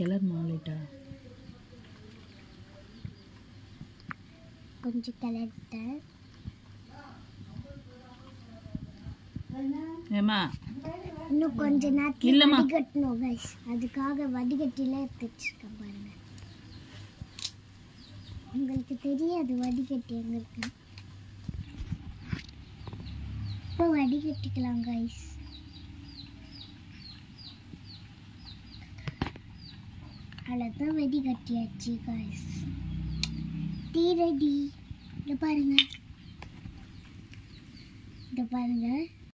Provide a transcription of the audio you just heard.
கிளறுமா லைட்டா கொஞ்சம் கிளறிட்டேன் ஏமா இன்னும் கொஞ்ச நேரத்தில் இல்லம்மா. வடிகட்டணும் கைஸ் அதுக்காக வடிகட்டில எடுத்து வச்சிருக்கேன் பாருங்க உங்களுக்கு தெரியாது வடிகட்டி எங்க இருக்கு இப்போ வடிகட்டிக்கலாம் கைஸ் அவ்வளோதான் வடிகட்டியாச்சு கைஸ் டீ ரெடி இதை பாருங்க இதை பாருங்க